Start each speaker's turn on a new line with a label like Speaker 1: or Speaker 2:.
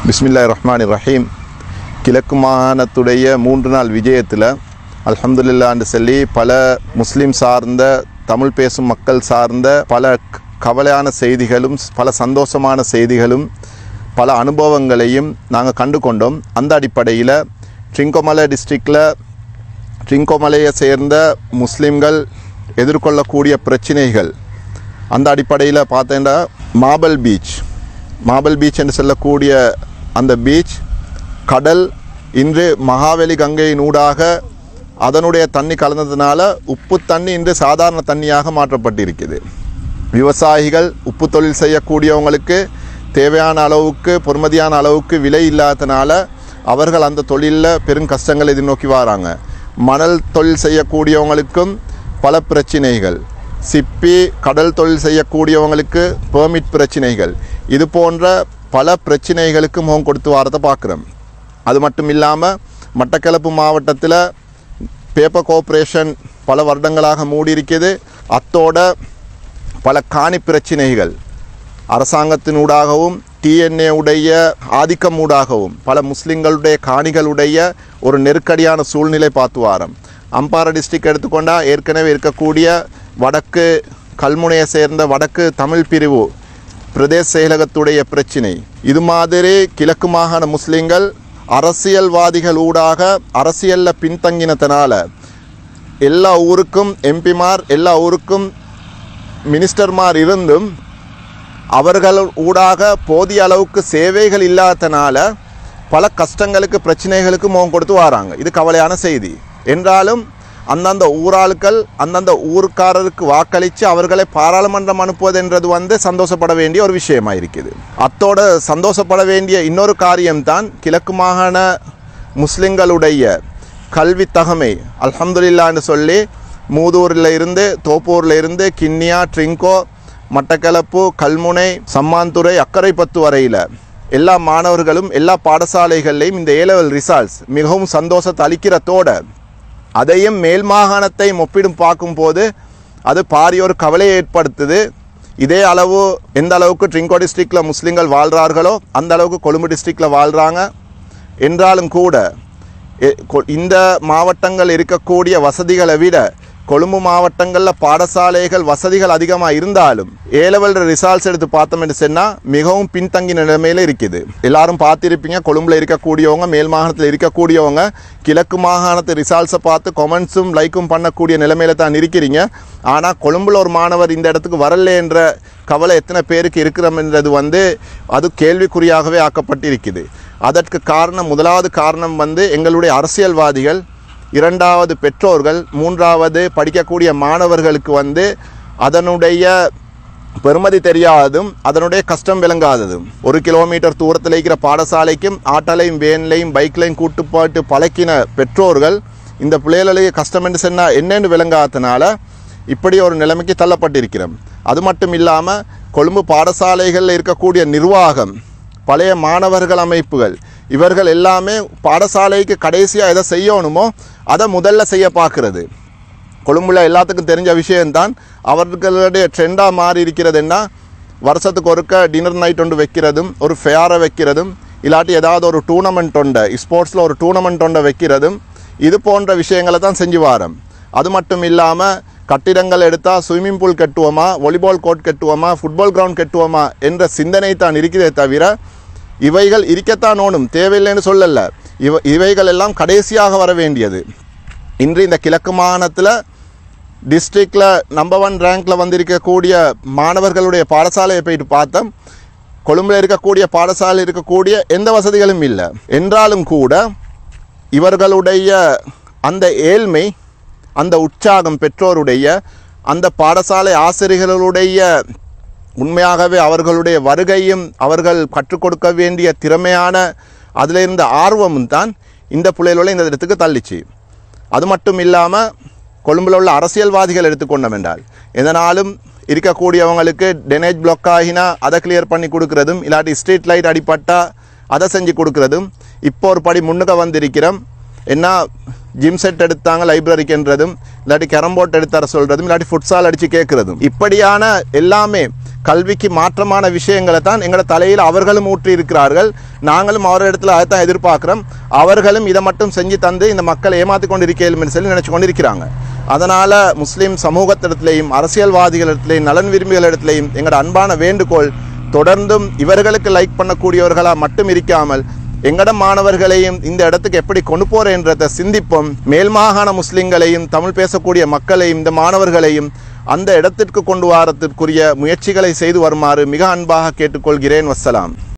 Speaker 1: பிஸ்மில்லா ரஹ்மான் ரஹீம் கிழக்கு மாகாணத்துடைய மூன்று நாள் விஜயத்தில் அல்ஹம்துலில்லான்னு சொல்லி பல முஸ்லீம் சார்ந்த தமிழ் பேசும் மக்கள் சார்ந்த பல க- கவலையான செய்திகளும் பல சந்தோஷமான செய்திகளும் பல அனுபவங்களையும் நாங்கள் கண்டு கொண்டோம் அந்த அடிப்படையில் ட்ரிங்கோமலை டிஸ்ட்ரிக்டில் ட்ரிங்கோமலையை சேர்ந்த முஸ்லீம்கள் எதிர்கொள்ளக்கூடிய பிரச்சினைகள் அந்த அடிப்படையில் பார்த்தேன்னா மார்பல் பீச் மார்பல் பீச் என்று சொல்லக்கூடிய அந்த பீச் கடல் இன்று மகாவலி கங்கையின் ஊடாக அதனுடைய தண்ணி கலந்ததுனால உப்பு தண்ணி இன்று சாதாரண தண்ணியாக மாற்றப்பட்டிருக்குது விவசாயிகள் உப்பு தொழில் செய்யக்கூடியவங்களுக்கு தேவையான அளவுக்கு பொறுமதியான அளவுக்கு விலை இல்லாதனால அவர்கள் அந்த தொழிலில் பெரும் கஷ்டங்களை எதிர்நோக்கி வராங்க மணல் தொழில் செய்யக்கூடியவங்களுக்கும் பல பிரச்சினைகள் சிப்பி கடல் தொழில் செய்யக்கூடியவங்களுக்கு பெர்மிட் பிரச்சினைகள் இது போன்ற பல பிரச்சினைகளுக்கு முகம் கொடுத்து வாரத்தை பார்க்குறோம் அது மட்டும் இல்லாமல் மட்டக்களப்பு மாவட்டத்தில் பேப்பர் கோஆப்ரேஷன் பல வருடங்களாக மூடி இருக்குது அத்தோட பல காணி பிரச்சினைகள் அரசாங்கத்தினூடாகவும் டிஎன்ஏ உடைய ஆதிக்கம் ஊடாகவும் பல முஸ்லிம்களுடைய காணிகளுடைய ஒரு நெருக்கடியான சூழ்நிலை பார்த்து வாரம் அம்பாறை டிஸ்ட்ரிக்ட் எடுத்துக்கொண்டா ஏற்கனவே இருக்கக்கூடிய வடக்கு கல்முனையை சேர்ந்த வடக்கு தமிழ் பிரிவு பிரதேச செயலகத்துடைய பிரச்சினை இது மாதிரி கிழக்கு மாகாண முஸ்லிம்கள் அரசியல்வாதிகள் ஊடாக அரசியலில் பின்தங்கினதுனால எல்லா ஊருக்கும் எம்பிமார் எல்லா ஊருக்கும் மினிஸ்டர்மார் இருந்தும் அவர்கள் ஊடாக போதிய அளவுக்கு சேவைகள் இல்லாதனால பல கஷ்டங்களுக்கு பிரச்சனைகளுக்கு முகம் கொடுத்து வராங்க இது கவலையான செய்தி என்றாலும் அந்தந்த ஊராளுக்கள் அந்தந்த ஊர்க்காரருக்கு வாக்களித்து அவர்களை பாராளுமன்றம் அனுப்புவதென்றது வந்து சந்தோஷப்பட வேண்டிய ஒரு விஷயமா இருக்குது அத்தோட சந்தோஷப்பட வேண்டிய இன்னொரு காரியம்தான் கிழக்கு மாகாண முஸ்லிம்களுடைய கல்வி தகமை அல்ஹம்துலில்லான்னு சொல்லி மூதூரில் இருந்து தோப்பூரில் இருந்து கிண்ணியா ட்ரிங்கோ மட்டக்களப்பு கல்முனை சம்மாந்துறை அக்கரைப்பத்து வரையில் எல்லா மாணவர்களும் எல்லா பாடசாலைகள்லையும் இந்த ஏ லெவல் ரிசல்ட்ஸ் மிகவும் சந்தோஷத்தை அளிக்கிறதோட அதையும் மேல் மாகாணத்தை ஒப்பிடும் பார்க்கும்போது அது பாரிய ஒரு கவலையை ஏற்படுத்துது இதே அளவு எந்த அளவுக்கு ட்ரிங்கோ டிஸ்ட்ரிக்டில் முஸ்லீம்கள் வாழ்கிறார்களோ அந்த அளவுக்கு கொழும்பு டிஸ்ட்ரிக்டில் வாழ்கிறாங்க என்றாலும் கூட எ- கொ- இந்த மாவட்டங்கள் இருக்கக்கூடிய வசதிகளை விட கொழும்பு மாவட்டங்களில் பாடசாலைகள் வசதிகள் அதிகமாக இருந்தாலும் ஏ லெவல் ரிசால்ட்ஸ் எடுத்து பார்த்தோம்னு சொன்னால் மிகவும் பின்தங்கிய நிலைமையில் இருக்குது எல்லாரும் பார்த்திருப்பீங்க கொழும்புல இருக்கக்கூடியவங்க மேல் மாகாணத்தில் இருக்கக்கூடியவங்க கிழக்கு மாகாணத்து ரிசால்ட்ஸை பார்த்து கொமெண்ட்ஸும் லைக்கும் பண்ணக்கூடிய நிலைமையில தான் இருக்கிறீங்க ஆனால் கொழும்புல ஒரு மாணவர் இந்த இடத்துக்கு வரல என்ற கவலை எத்தனை பேருக்கு இருக்கிறோம்ன்றது வந்து அது கேள்விக்குறியாகவே ஆக்கப்பட்டிருக்குது அதற்கு காரணம் முதலாவது காரணம் வந்து எங்களுடைய அரசியல்வாதிகள் இரண்டாவது பெற்றோர்கள் மூன்றாவது படிக்கக்கூடிய மாணவர்களுக்கு வந்து அதனுடைய பெருமதி தெரியாததும் அதனுடைய கஷ்டம் விளங்காததும் ஒரு கிலோமீட்டர் தூரத்தில் இருக்கிற பாடசாலைக்கும் ஆட்டோலையும் வேன்லையும் பைக்லையும் கூட்டு போட்டு பழக்கின பெற்றோர்கள் இந்த பிள்ளைகளுடைய கஷ்டம் என்று சொன்னால் என்னென்னு விளங்காதனால இப்படி ஒரு நிலைமைக்கு தள்ளப்பட்டிருக்கிறோம் அது மட்டும் இல்லாமல் கொழும்பு பாடசாலைகளில் இருக்கக்கூடிய நிர்வாகம் பழைய மாணவர்கள் அமைப்புகள் இவர்கள் எல்லாமே பாடசாலைக்கு கடைசியாக எதை செய்யணுமோ அதை முதல்ல செய்ய பார்க்கிறது கொழும்புல எல்லாத்துக்கும் தெரிஞ்ச விஷயம்தான் அவர்களுடைய ட்ரெண்டாக மாறி இருக்கிறதுன்னா வருஷத்துக்கு ஒருக்க டின்னர் நைட் ஒன்று வைக்கிறதும் ஒரு ஃபேரை வைக்கிறதும் இல்லாட்டி ஏதாவது ஒரு டூர்னமெண்ட் ஒன்றை ஸ்போர்ட்ஸில் ஒரு டூர்னமெண்ட் ஒன்றை வைக்கிறதும் இது போன்ற விஷயங்களை தான் செஞ்சு வாரம் அது மட்டும் இல்லாமல் கட்டிடங்கள் எடுத்தால் ஸ்விம்மிங் பூல் கட்டுவோமா வாலிபால் கோர்ட் கட்டுவோமா ஃபுட்பால் கிரவுண்ட் கட்டுவோமா என்ற சிந்தனை தான் இருக்கிறதே தவிர இவைகள் இருக்கத்தான் ஓணும் தேவையில்லைன்னு சொல்லல இவ இவைகள் எல்லாம் கடைசியாக வர வேண்டியது இன்று இந்த கிழக்கு மாகாணத்தில் டிஸ்ட்ரிக்டில் நம்பர் ஒன் ரேங்க்கில் வந்திருக்கக்கூடிய மாணவர்களுடைய பாடசாலையை போயிட்டு பார்த்தோம் கொழும்பில் இருக்கக்கூடிய பாடசாலை இருக்கக்கூடிய எந்த வசதிகளும் இல்லை என்றாலும் கூட இவர்களுடைய அந்த ஏழ்மை அந்த உற்சாகம் பெற்றோருடைய அந்த பாடசாலை ஆசிரியர்களுடைய உண்மையாகவே அவர்களுடைய வருகையும் அவர்கள் கற்றுக் கொடுக்க வேண்டிய திறமையான அதில் இருந்த ஆர்வமும் தான் இந்த பிள்ளைகளை இந்த இடத்துக்கு தள்ளிச்சு அது மட்டும் இல்லாமல் கொழும்பில் உள்ள அரசியல்வாதிகள் எடுத்துக்கொண்டோம் என்றால் எதனாலும் இருக்கக்கூடியவங்களுக்கு டெனேஜ் பிளாக் ஆகினா அதை கிளியர் பண்ணி கொடுக்கறதும் இல்லாட்டி ஸ்ட்ரீட் லைட் அடிப்பட்டா அதை செஞ்சு கொடுக்கறதும் இப்போ ஒரு படி முன்னுக்கு வந்திருக்கிறோம் என்ன ஜிம் செட் எடுத்தாங்க லைப்ரரிக்குன்றதும் இல்லாட்டி கேரம் போர்ட் எடுத்து தர சொல்கிறதும் இல்லாட்டி ஃபுட்சால் அடித்து கேட்குறதும் இப்படியான எல்லாமே கல்விக்கு மாற்றமான விஷயங்களை தான் எங்களோட தலையில் அவர்களும் ஊற்றி இருக்கிறார்கள் நாங்களும் அவரிடத்துல அதைத்தான் எதிர்பார்க்கிறோம் அவர்களும் இதை மட்டும் செஞ்சு தந்து இந்த மக்களை ஏமாற்றி கொண்டு இருக்கேன் சொல்லி நினைச்சு கொண்டு இருக்கிறாங்க அதனால முஸ்லிம் சமூகத்திடத்திலையும் அரசியல்வாதிகளிடத்திலையும் நலன் விரும்பிகளிடத்திலையும் எங்களோட அன்பான வேண்டுகோள் தொடர்ந்தும் இவர்களுக்கு லைக் பண்ணக்கூடியவர்களாக மட்டும் இருக்காமல் எங்கட மாணவர்களையும் இந்த இடத்துக்கு எப்படி கொண்டு போறேன்றதை சிந்திப்போம் மேல் மாகாண முஸ்லிம்களையும் தமிழ் பேசக்கூடிய மக்களையும் இந்த மாணவர்களையும் அந்த இடத்திற்கு கொண்டு வரத்திற்குரிய முயற்சிகளை செய்து வருமாறு மிக அன்பாக கேட்டுக்கொள்கிறேன் வஸ்ஸலாம்